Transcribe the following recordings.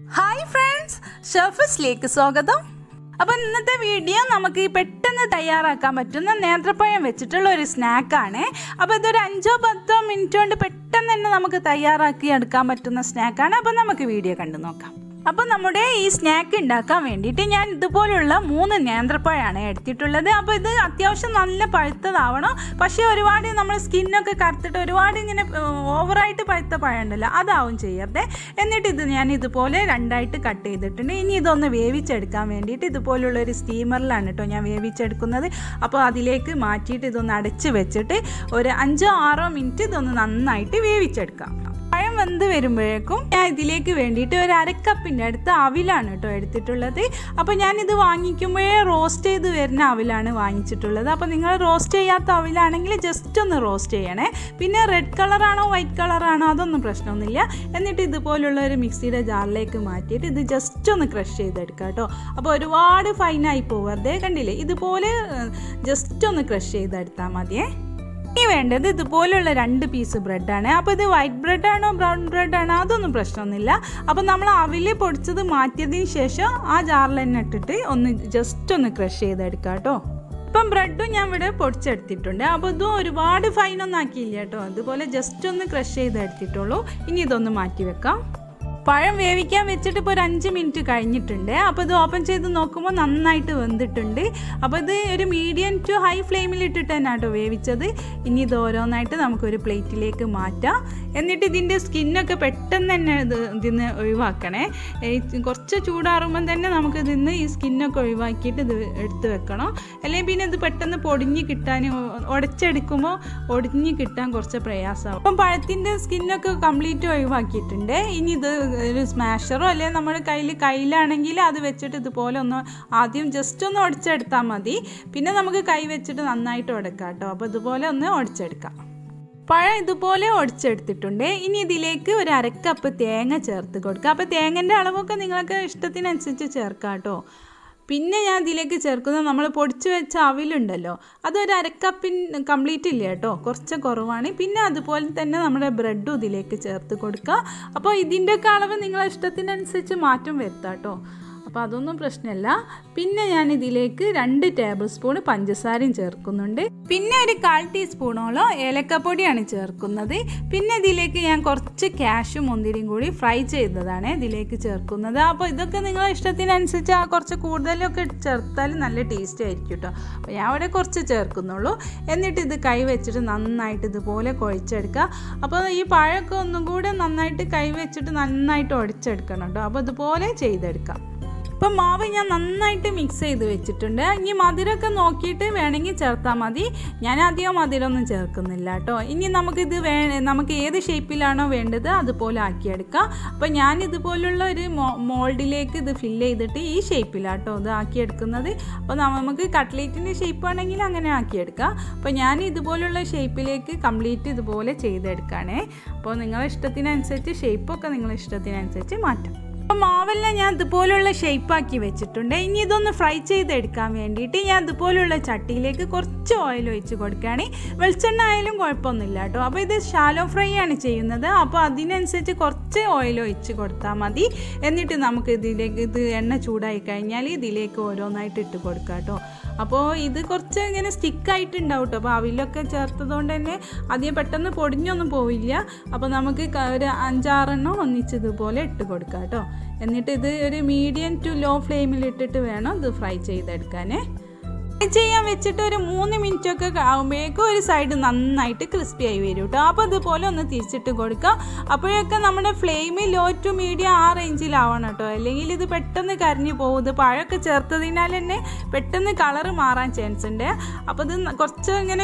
hi friends ഷെഫിസിലേക്ക് സ്വാഗതം അപ്പോൾ ഇന്നത്തെ വീഡിയോ നമുക്ക് ഈ പെട്ടെന്ന് തയ്യാറാക്കാൻ പറ്റുന്ന നേന്ത്രപ്പഴം വെച്ചിട്ടുള്ള ഒരു സ്നാക്കാണ് അപ്പോൾ ഇതൊരു അഞ്ചോ പത്തോ മിനിറ്റ് കൊണ്ട് പെട്ടെന്ന് തന്നെ നമുക്ക് തയ്യാറാക്കി എടുക്കാൻ പറ്റുന്ന സ്നാക്കാണ് അപ്പോൾ നമുക്ക് വീഡിയോ കണ്ടു നോക്കാം അപ്പോൾ നമ്മുടെ ഈ സ്നാക്ക് ഉണ്ടാക്കാൻ വേണ്ടിയിട്ട് ഞാൻ ഇതുപോലുള്ള മൂന്ന് നേന്ത്രപ്പഴമാണ് എടുത്തിട്ടുള്ളത് അപ്പോൾ ഇത് അത്യാവശ്യം നല്ല പഴുത്തതാവണം പക്ഷേ ഒരുപാട് നമ്മൾ സ്കിന്നൊക്കെ കറുത്തിട്ട് ഒരുപാട് ഇങ്ങനെ ഓവറായിട്ട് പഴുത്ത പഴം ഉണ്ടല്ലോ അതാവും ചെയ്യരുത് എന്നിട്ട് ഇത് ഞാൻ ഇതുപോലെ രണ്ടായിട്ട് കട്ട് ചെയ്തിട്ടുണ്ട് ഇനി ഇതൊന്ന് വേവിച്ചെടുക്കാൻ വേണ്ടിയിട്ട് ഇതുപോലുള്ള ഒരു സ്റ്റീമറിലാണ് കേട്ടോ ഞാൻ വേവിച്ചെടുക്കുന്നത് അപ്പോൾ അതിലേക്ക് മാറ്റിയിട്ട് ഇതൊന്ന് അടച്ച് വെച്ചിട്ട് ഒരു അഞ്ചോ ആറോ മിനിറ്റ് ഇതൊന്ന് നന്നായിട്ട് വേവിച്ചെടുക്കാം പഴം വെന്ത് വരുമ്പോഴേക്കും ഞാൻ ഇതിലേക്ക് വേണ്ടിയിട്ട് ഒരു അരക്കപ്പിൻ്റെ അടുത്ത് അവിലാണ് കേട്ടോ എടുത്തിട്ടുള്ളത് അപ്പോൾ ഞാനിത് വാങ്ങിക്കുമ്പോഴേ റോസ്റ്റ് ചെയ്ത് വരുന്ന അവിലാണ് വാങ്ങിച്ചിട്ടുള്ളത് അപ്പോൾ നിങ്ങൾ റോസ്റ്റ് ചെയ്യാത്ത അവിലാണെങ്കിൽ ജസ്റ്റ് ഒന്ന് റോസ്റ്റ് ചെയ്യണേ പിന്നെ റെഡ് കളറാണോ വൈറ്റ് കളറാണോ അതൊന്നും പ്രശ്നമൊന്നുമില്ല എന്നിട്ട് ഇതുപോലുള്ള ഒരു മിക്സിയുടെ ജാറിലേക്ക് മാറ്റിയിട്ട് ഇത് ജസ്റ്റ് ഒന്ന് ക്രഷ് ചെയ്തെടുക്കുക കേട്ടോ അപ്പോൾ ഒരുപാട് ഫൈനായി പോവരുതേ കണ്ടില്ലേ ഇതുപോലെ ജസ്റ്റ് ഒന്ന് ക്രഷ് ചെയ്തെടുത്താൽ മതിയേ ഇനി വേണ്ടത് ഇതുപോലുള്ള രണ്ട് പീസ് ബ്രെഡാണ് അപ്പോൾ ഇത് വൈറ്റ് ബ്രെഡാണോ ബ്രൗൺ ബ്രെഡാണോ അതൊന്നും പ്രശ്നമൊന്നുമില്ല അപ്പോൾ നമ്മൾ അവില് പൊടിച്ചത് മാറ്റിയതിന് ശേഷം ആ ജാറിൽ തന്നെ ഇട്ടിട്ട് ഒന്ന് ജസ്റ്റ് ഒന്ന് ക്രഷ് ചെയ്തെടുക്കാം കേട്ടോ ഇപ്പം ബ്രെഡും ഞാൻ ഇവിടെ പൊടിച്ചെടുത്തിട്ടുണ്ട് അപ്പോൾ ഇതും ഒരുപാട് ഫൈനൊന്നും ആക്കിയില്ല കേട്ടോ അതുപോലെ ജസ്റ്റ് ഒന്ന് ക്രഷ് ചെയ്തെടുത്തിട്ടുള്ളൂ ഇനി ഇതൊന്ന് മാറ്റി വെക്കാം പഴം വേവിക്കാൻ വെച്ചിട്ട് ഇപ്പോൾ ഒരു അഞ്ച് മിനിറ്റ് കഴിഞ്ഞിട്ടുണ്ട് അപ്പോൾ ഇത് ഓപ്പൺ ചെയ്ത് നോക്കുമ്പോൾ നന്നായിട്ട് വെന്തിട്ടുണ്ട് അപ്പോൾ ഇത് ഒരു മീഡിയം ടു ഹൈ ഫ്ലെയിമിൽ ഇട്ടിട്ട് തന്നെ കേട്ടോ വേവിച്ചത് ഇനി ഇത് ഓരോന്നായിട്ട് നമുക്കൊരു പ്ലേറ്റിലേക്ക് മാറ്റാം എന്നിട്ട് ഇതിൻ്റെ സ്കിന്നൊക്കെ പെട്ടെന്ന് തന്നെ ഇത് ഇതിന്ന് ഒഴിവാക്കണേ കുറച്ച് ചൂടാറുമ്പം തന്നെ നമുക്ക് ഇതിന്ന് ഈ സ്കിന്നൊക്കെ ഒഴിവാക്കിയിട്ട് ഇത് എടുത്ത് വെക്കണം അല്ലെങ്കിൽ പിന്നെ ഇത് പെട്ടെന്ന് പൊടിഞ്ഞ് കിട്ടാൻ ഉടച്ചെടുക്കുമ്പോൾ ഒടിഞ്ഞ് കിട്ടാൻ കുറച്ച് പ്രയാസമാവും അപ്പം പഴത്തിൻ്റെ സ്കിന്നൊക്കെ കംപ്ലീറ്റ് ഒഴിവാക്കിയിട്ടുണ്ട് ഇനി ഇത് ഒരു സ്മാഷറോ അല്ലെങ്കിൽ നമ്മുടെ കയ്യിൽ കയ്യിലാണെങ്കിൽ അത് വെച്ചിട്ട് ഇതുപോലെ ഒന്ന് ആദ്യം ജസ്റ്റ് ഒന്ന് ഉടച്ചെടുത്താൽ മതി പിന്നെ നമുക്ക് കൈ വെച്ചിട്ട് നന്നായിട്ട് ഉടക്കാം കേട്ടോ അപ്പോൾ ഇതുപോലെ ഒന്ന് ഉടച്ചെടുക്കാം പഴം ഇതുപോലെ ഒടിച്ചെടുത്തിട്ടുണ്ട് ഇനി ഇതിലേക്ക് ഒരു അരക്കപ്പ് തേങ്ങ ചേർത്ത് കൊടുക്കുക അപ്പോൾ തേങ്ങൻ്റെ അളവൊക്കെ നിങ്ങൾക്ക് ഇഷ്ടത്തിനനുസരിച്ച് ചേർക്കാം കേട്ടോ പിന്നെ ഞാൻ ഇതിലേക്ക് ചേർക്കുന്നത് നമ്മൾ പൊടിച്ചു വെച്ച അവിലുണ്ടല്ലോ അതൊരു അരക്കപ്പിൻ കംപ്ലീറ്റ് ഇല്ല കേട്ടോ കുറച്ച് കുറവാണ് പിന്നെ അതുപോലെ തന്നെ നമ്മുടെ ബ്രെഡും ഇതിലേക്ക് ചേർത്ത് കൊടുക്കുക അപ്പോൾ ഇതിൻ്റെയൊക്കെ അളവ് നിങ്ങളെ ഇഷ്ടത്തിനനുസരിച്ച് മാറ്റം വരുത്താം കേട്ടോ അപ്പോൾ അതൊന്നും പ്രശ്നമല്ല പിന്നെ ഞാൻ ഇതിലേക്ക് രണ്ട് ടേബിൾ സ്പൂൺ പഞ്ചസാരയും ചേർക്കുന്നുണ്ട് പിന്നെ ഒരു കാൽ ടീസ്പൂണോളം ഏലക്കപ്പൊടിയാണ് ചേർക്കുന്നത് പിന്നെ ഇതിലേക്ക് ഞാൻ കുറച്ച് ക്യാഷും മുന്തിരിയും കൂടി ഫ്രൈ ചെയ്തതാണ് ഇതിലേക്ക് ചേർക്കുന്നത് അപ്പോൾ ഇതൊക്കെ നിങ്ങളെ ഇഷ്ടത്തിനനുസരിച്ച് ആ കുറച്ച് കൂടുതലൊക്കെ ചേർത്താൽ നല്ല ടേസ്റ്റ് ആയിരിക്കും കേട്ടോ അപ്പോൾ ഞാൻ അവിടെ കുറച്ച് ചേർക്കുന്നുള്ളൂ എന്നിട്ട് ഇത് കൈ വെച്ചിട്ട് നന്നായിട്ട് ഇതുപോലെ കുഴച്ചെടുക്കുക അപ്പോൾ ഈ പഴമൊക്കെ ഒന്നും കൂടെ നന്നായിട്ട് കൈ വെച്ചിട്ട് നന്നായിട്ട് ഉടച്ചെടുക്കണം കേട്ടോ അപ്പോൾ ഇതുപോലെ ചെയ്തെടുക്കാം ഇപ്പം മാവ് ഞാൻ നന്നായിട്ട് മിക്സ് ചെയ്ത് വെച്ചിട്ടുണ്ട് ഇനി മധുരമൊക്കെ നോക്കിയിട്ട് വേണമെങ്കിൽ ചേർത്താൽ മതി ഞാൻ അധികം മധുരമൊന്നും ചേർക്കുന്നില്ല കേട്ടോ ഇനി നമുക്കിത് വേ നമുക്ക് ഏത് ഷേപ്പിലാണോ വേണ്ടത് അതുപോലെ ആക്കിയെടുക്കാം അപ്പം ഞാൻ ഇതുപോലുള്ള ഒരു മോൾഡിലേക്ക് ഇത് ഫില്ല് ചെയ്തിട്ട് ഈ ഷേപ്പിലാട്ടോ ഇത് ആക്കിയെടുക്കുന്നത് അപ്പോൾ നമുക്ക് കട്ട്ലേറ്റിൻ്റെ ഷേപ്പ് ആണെങ്കിൽ അങ്ങനെ ആക്കിയെടുക്കാം അപ്പോൾ ഞാൻ ഇതുപോലുള്ള ഷേപ്പിലേക്ക് കംപ്ലീറ്റ് ഇതുപോലെ ചെയ്തെടുക്കുകയാണേ അപ്പോൾ നിങ്ങളുടെ ഇഷ്ടത്തിനനുസരിച്ച് ഷേപ്പൊക്കെ നിങ്ങളുടെ ഇഷ്ടത്തിനനുസരിച്ച് മാറ്റാം അപ്പോൾ മാവെല്ലാം ഞാൻ ഇതുപോലുള്ള ഷേപ്പാക്കി വെച്ചിട്ടുണ്ട് ഇനി ഇതൊന്ന് ഫ്രൈ ചെയ്തെടുക്കാൻ വേണ്ടിയിട്ട് ഞാൻ ഇതുപോലുള്ള ചട്ടിയിലേക്ക് കുറച്ച് ഓയിൽ ഒഴിച്ച് കൊടുക്കുകയാണ് വെളിച്ചെണ്ണ ആയാലും കുഴപ്പമൊന്നുമില്ല കേട്ടോ അപ്പോൾ ഇത് ഷാലോ ഫ്രൈ ആണ് ചെയ്യുന്നത് അപ്പോൾ അതിനനുസരിച്ച് കുറച്ച് ഓയിൽ ഒഴിച്ച് കൊടുത്താൽ മതി എന്നിട്ട് നമുക്ക് ഇതിലേക്ക് ഇത് എണ്ണ ചൂടായി കഴിഞ്ഞാൽ ഇതിലേക്ക് ഓരോന്നായിട്ട് ഇട്ട് കൊടുക്കാം കേട്ടോ അപ്പോൾ ഇത് കുറച്ച് ഇങ്ങനെ സ്റ്റിക്കായിട്ടുണ്ടാവും കേട്ടോ അപ്പോൾ അവിലൊക്കെ ചേർത്തതുകൊണ്ട് തന്നെ അധികം പെട്ടെന്ന് പൊടിഞ്ഞൊന്നും പോവില്ല അപ്പോൾ നമുക്ക് ഒരു അഞ്ചാറെണ്ണം ഒന്നിച്ച് ഇതുപോലെ ഇട്ട് കൊടുക്കാം കേട്ടോ എന്നിട്ട് ഇത് ഒരു മീഡിയം ടു ലോ ഫ്ലെയിമിൽ ഇട്ടിട്ട് വേണം ഇത് ഫ്രൈ ചെയ്തെടുക്കാനേ ഫ്രൈ ചെയ്യാൻ വെച്ചിട്ട് ഒരു മൂന്ന് മിനിറ്റ് ഒക്കെ ആകുമ്പോഴേക്കും ഒരു സൈഡ് നന്നായിട്ട് ക്രിസ്പി ആയി വരും കേട്ടോ അപ്പോൾ ഇതുപോലെ ഒന്ന് തിരിച്ചിട്ട് കൊടുക്കുക അപ്പോഴൊക്കെ നമ്മുടെ ഫ്ലെയിം ലോ ടു മീഡിയം ആ റേഞ്ചിലാവണം കേട്ടോ അല്ലെങ്കിൽ ഇത് പെട്ടെന്ന് കരിഞ്ഞു പോകും ഇത് പഴമൊക്കെ ചേർത്തതിനാൽ തന്നെ പെട്ടെന്ന് കളറ് മാറാൻ ചാൻസ് ഉണ്ട് അപ്പോൾ ഇത് കുറച്ച് ഇങ്ങനെ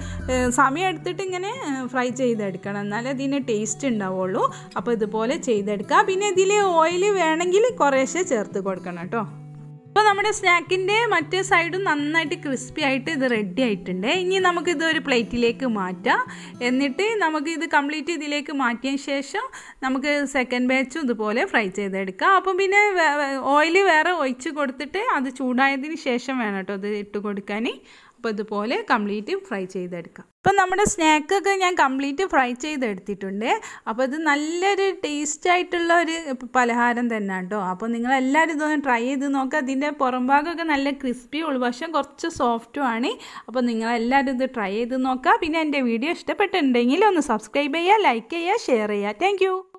സമയം എടുത്തിട്ട് ഇങ്ങനെ ഫ്രൈ ചെയ്തെടുക്കണം എന്നാലേ ഇതിന് ടേസ്റ്റ് ഉണ്ടാവുള്ളൂ അപ്പോൾ ഇതുപോലെ ചെയ്തെടുക്കുക പിന്നെ ഇതിൽ ഓയിൽ വേണമെങ്കിൽ കുറേശ്ശെ ചേർത്ത് കൊടുക്കണം കേട്ടോ അപ്പോൾ നമ്മുടെ സ്നാക്കിൻ്റെ മറ്റേ സൈഡും നന്നായിട്ട് ക്രിസ്പി ആയിട്ട് ഇത് റെഡി ആയിട്ടുണ്ട് ഇനി നമുക്കിത് ഒരു പ്ലേറ്റിലേക്ക് മാറ്റാം എന്നിട്ട് നമുക്ക് ഇത് കംപ്ലീറ്റ് ഇതിലേക്ക് മാറ്റിയതിന് ശേഷം നമുക്ക് സെക്കൻഡ് ബാച്ചും ഇതുപോലെ ഫ്രൈ ചെയ്തെടുക്കാം അപ്പം പിന്നെ ഓയിൽ വേറെ ഒഴിച്ച് കൊടുത്തിട്ട് അത് ചൂടായതിന് ശേഷം വേണം കേട്ടോ ഇത് ഇട്ട് കൊടുക്കാൻ അപ്പോൾ ഇതുപോലെ കംപ്ലീറ്റ് ഫ്രൈ ചെയ്തെടുക്കാം ഇപ്പം നമ്മുടെ സ്നാക്കൊക്കെ ഞാൻ കംപ്ലീറ്റ് ഫ്രൈ ചെയ്തെടുത്തിട്ടുണ്ട് അപ്പോൾ ഇത് നല്ലൊരു ടേസ്റ്റ് ആയിട്ടുള്ള ഒരു പലഹാരം തന്നെ കേട്ടോ അപ്പോൾ നിങ്ങളെല്ലാവരും ഇതൊന്ന് ട്രൈ ചെയ്ത് നോക്കുക അതിൻ്റെ പുറംഭാഗമൊക്കെ നല്ല ക്രിസ്പി ഉൾവശം കുറച്ച് സോഫ്റ്റും ആണ് അപ്പോൾ നിങ്ങളെല്ലാവരും ഇത് ട്രൈ ചെയ്ത് നോക്കുക പിന്നെ എൻ്റെ വീഡിയോ ഇഷ്ടപ്പെട്ടിട്ടുണ്ടെങ്കിൽ ഒന്ന് സബ്സ്ക്രൈബ് ചെയ്യുക ലൈക്ക് ചെയ്യുക ഷെയർ ചെയ്യുക താങ്ക്